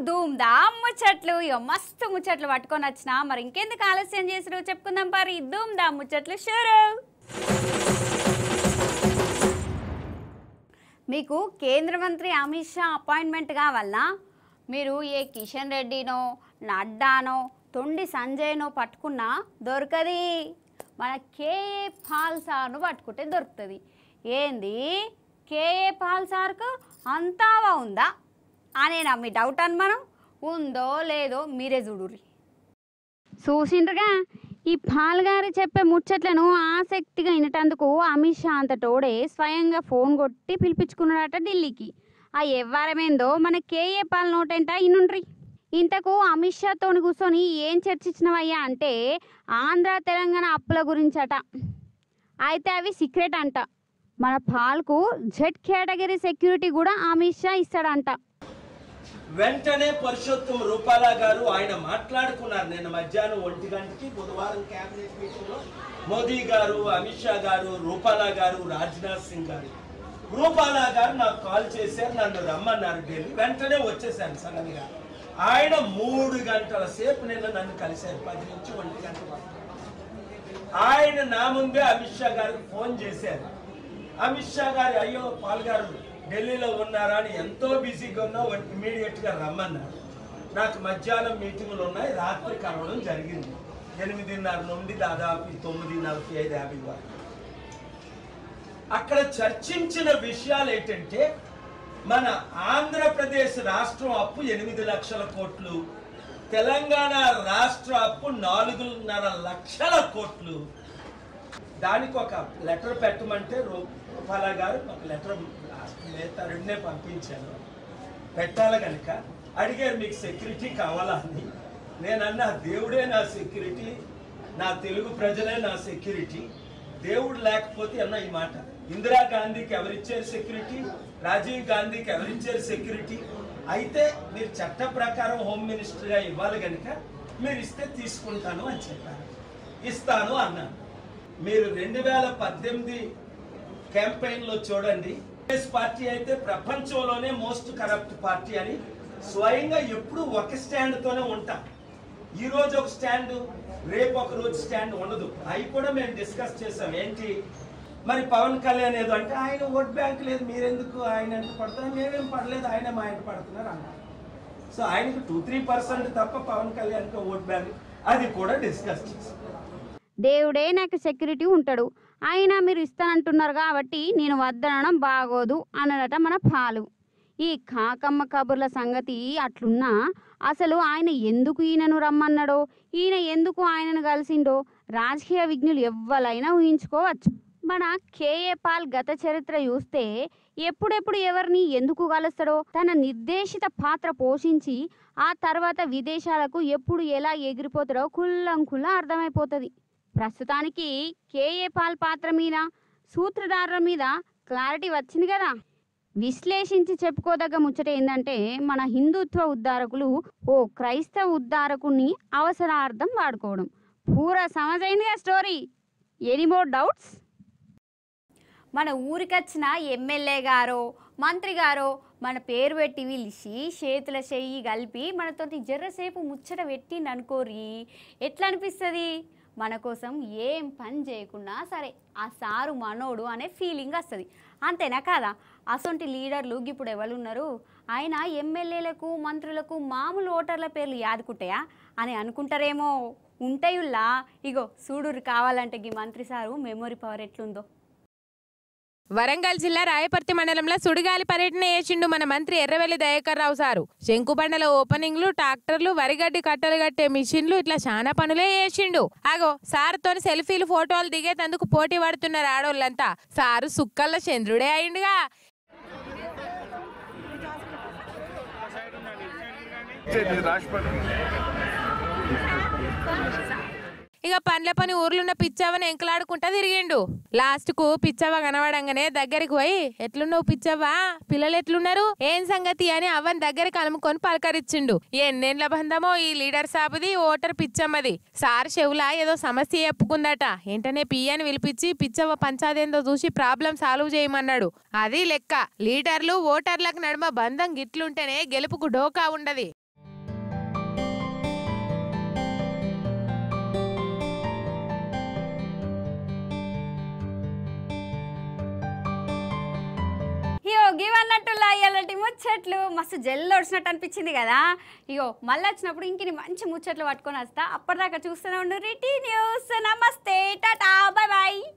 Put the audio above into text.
ధూమ్ దా ముచ్చట్లు ఇక మస్తు ముచ్చట్లు పట్టుకొని వచ్చిన మరి ఇంకెందుకు ఆలస్యం చేసుడు చెప్పుకుందాం పారి ధూమ్ దా ముచ్చట్లు షూరు మీకు కేంద్ర మంత్రి అమిత్ షా అపాయింట్మెంట్ కావాలా మీరు ఏ కిషన్ రెడ్డినో నడ్డానో తొండి సంజయ్నో పట్టుకున్నా దొరకది మన కేఏ పాల్ సార్ను పట్టుకుంటే దొరుకుతుంది ఏంది కేఏ పాల్ సార్కు అంతావా ఉందా అనేనా మీ డౌట్ అని మనం ఉందో లేదో మీరే చూడుర్రి చూసిండ్రుగా ఈ పాల్గారి చెప్పే ముచ్చట్లను ఆసక్తిగా వినటందుకు అమిత్ షా అంతటోడే స్వయంగా ఫోన్ కొట్టి పిలిపించుకున్నాడట ఢిల్లీకి ఆ ఎవ్వరమేందో మన కేఏ పాల్ నోటంట ఇనుండ్రి ఇంతకు అమిత్ షాతోని కూర్చొని ఏం చర్చించినవయ్యా అంటే ఆంధ్ర తెలంగాణ అప్పుల గురించట అయితే అవి సీక్రెట్ అంట మన పాల్కు జెడ్ కేటగిరీ సెక్యూరిటీ కూడా అమిత్ షా ఇస్తాడంట వెంటనే పురుషోత్తం రూపాలా గారు ఆయన మాట్లాడుకున్నారు నిన్న మధ్యాహ్నం ఒంటి గంటకి బుధవారం కేబినెట్ మీటింగ్ లో మోదీ గారు అమిత్ షా గారు రూపాలా గారు రాజ్నాథ్ సింగ్ గారు రూపాలా గారు నాకు కాల్ చేశారు నన్ను రమ్మన్నారు ఢిల్లీ వెంటనే వచ్చేసాను సడన్ గా ఆయన మూడు గంటల సేపు నిన్న నన్ను కలిశారు పది నుంచి ఒంటి గంట వరకు ఆయన నా ముందే అమిత్ షా గారికి ఫోన్ చేశారు అమిత్ షా గారు అయ్యో పాల్ గారు ఢిల్లీలో ఉన్నారా అని ఎంతో బిజీగా ఉన్నా ఇమీడియట్ గా రమ్మన్నారు నాకు మధ్యాహ్నం మీటింగులు ఉన్నాయి రాత్రి కలవడం జరిగింది ఎనిమిదిన్నర నుండి దాదాపు తొమ్మిది నలభై ఐదు యాభై వరకు అక్కడ చర్చించిన విషయాలు ఏంటంటే మన ఆంధ్రప్రదేశ్ రాష్ట్రం అప్పు ఎనిమిది లక్షల కోట్లు తెలంగాణ రాష్ట్ర అప్పు నాలుగున్నర లక్షల కోట్లు దానికి ఒక లెటర్ పెట్టమంటే రూపాల గారు ఒక లెటర్ థర్డ్నే పంపించాను పెట్టాలి కనుక అడిగారు మీకు సెక్యూరిటీ కావాలా అని నేనన్నా దేవుడే నా సెక్యూరిటీ నా తెలుగు ప్రజలే నా సెక్యూరిటీ దేవుడు లేకపోతే అన్న ఈ మాట ఇందిరాగాంధీకి ఎవరిచ్చారు సెక్యూరిటీ రాజీవ్ గాంధీకి ఎవరిచ్చారు సెక్యూరిటీ అయితే మీరు చట్ట ప్రకారం హోమ్ మినిస్టర్గా ఇవ్వాలి కనుక మీరు ఇస్తే తీసుకుంటాను అని చెప్పారు ఇస్తాను అన్నాను మీరు రెండు వేల పద్దెనిమిది క్యాంపెయిన్ లో చూడండి కాంగ్రెస్ పార్టీ అయితే ప్రపంచంలోనే మోస్ట్ కరప్ట్ పార్టీ అని స్వయంగా ఎప్పుడు ఒక స్టాండ్ తోనే ఉంటాం ఈ రోజు ఒక స్టాండ్ రేపు ఒక రోజు స్టాండ్ ఉండదు అవి కూడా మేము డిస్కస్ చేసాం ఏంటి మరి పవన్ కళ్యాణ్ ఏదో అంటే ఆయన ఓట్ బ్యాంక్ లేదు మీరెందుకు ఆయన ఎంత పడుతున్నారు మేమేం పడలేదు ఆయన మా ఇంట పడుతున్నారు అన్నారు సో ఆయనకు టూ త్రీ పర్సెంట్ తప్ప పవన్ కళ్యాణ్కి ఓట్ బ్యాంక్ అది కూడా డిస్కస్ చేసాం దేవుడే నాకు సెక్యూరిటీ ఉంటాడు అయినా మీరు ఇస్తానంటున్నారు కాబట్టి నేను వద్దనడం బాగోదు అన్నదట మన పాలు ఈ కాకమ్మ కబుర్ల సంగతి అట్లున్నా అసలు ఆయన ఎందుకు ఈయనను రమ్మన్నాడో ఈయన ఎందుకు ఆయనను కలిసిండో రాజకీయ విజ్ఞులు ఎవ్వరైనా ఊహించుకోవచ్చు మన కేఏ పాల్ గత చరిత్ర చూస్తే ఎప్పుడెప్పుడు ఎవరిని ఎందుకు కలుస్తాడో తన నిర్దేశిత పాత్ర పోషించి ఆ తర్వాత విదేశాలకు ఎప్పుడు ఎలా ఎగిరిపోతాడో కుల్లంకుల్లా అర్థమైపోతుంది ప్రస్తుతానికి కేఏ పాల్ పాత్ర మీద సూత్రధారుల మీద క్లారిటీ వచ్చింది కదా విశ్లేషించి చెప్పుకోదగ్గ ముచ్చట ఏంటంటే మన హిందుత్వ ఉద్ధారకులు ఓ క్రైస్తవ ఉద్ధారకుని అవసరార్థం వాడుకోవడం పూరా సమజైందిగా స్టోరీ ఎనీ మోర్ డౌట్స్ మన ఊరికొచ్చిన ఎమ్మెల్యే గారో మంత్రి గారో మన పేరు పెట్టి పిలిచి చేతుల చెయ్యి కలిపి మనతోటి జర్రసేపు ముచ్చట పెట్టిండు అనుకోరి ఎట్లా అనిపిస్తుంది మన కోసం ఏం పని చేయకున్నా సరే ఆ సారు మనోడు అనే ఫీలింగ్ వస్తుంది అంతేనా కాదా అసొంటి లీడర్లు ఇప్పుడు ఎవరున్నారు ఆయన ఎమ్మెల్యేలకు మంత్రులకు మామూలు ఓటర్ల పేర్లు యాదుకుంటాయా అని అనుకుంటారేమో ఉంటాయుల్లా ఇగో సూడూరు కావాలంటే ఈ మంత్రి సారు మెమొరీ పవర్ ఎట్లుందో వరంగల్ జిల్లా రాయపర్తి మండలంలో సుడిగాలి పర్యటన చేసిండు మన మంత్రి ఎర్రవెల్లి దయాకర్ రావు సారు శంకుబండల ఓపెనింగ్లు ట్రాక్టర్లు వరిగడ్డి కట్టలు కట్టే మిషన్లు ఇట్లా చాలా పనులే చేసిండు ఆగో సార్తోని సెల్ఫీలు ఫోటోలు దిగేతందుకు పోటీ పడుతున్నారు ఆడోళ్ళంతా సారు సుక్కల్ల చంద్రుడే అయిండుగా రాష్ట్రపతి ఇక పండ్ల పని ఊర్లున్న పిచ్చవ్వని ఎంకలాడుకుంటా తిరిగిండు లాస్ట్ కు పిచ్చవ్వ కనబడంగానే దగ్గరికి పోయి ఎట్లున్నావు పిచ్చవ్వ పిల్లలు ఎట్లున్నారు ఏం సంగతి అని అవ్వని దగ్గరికి అలుముకొని పలకరించిండు ఎన్నేళ్ల బంధమో ఈ లీడర్ సాబుది ఓటర్ పిచ్చమ్మది సార్ చెవులా ఏదో సమస్య చెప్పుకుందట వెంటనే పియ్యని పిలిపించి పిచ్చవ్వ పంచాదేందో చూసి ప్రాబ్లం సాల్వ్ చేయమన్నాడు అది లెక్క లీడర్లు ఓటర్లకు నడుమ బంధం గిట్లుంటేనే గెలుపుకు డోకా ఉండది ఇగో గివన్నట్టు ఇలాంటి ముచ్చట్లు మస్తు జల్లు ఒడిచినట్టు అనిపించింది కదా ఇగో మళ్ళీ వచ్చినప్పుడు ఇంకిని మంచి ముచ్చట్లు పట్టుకొని వస్తా అప్పటిదాకా చూస్తూనే ఉండు రిటీ న్యూస్ నమస్తే టాటా బాయ్ బాయ్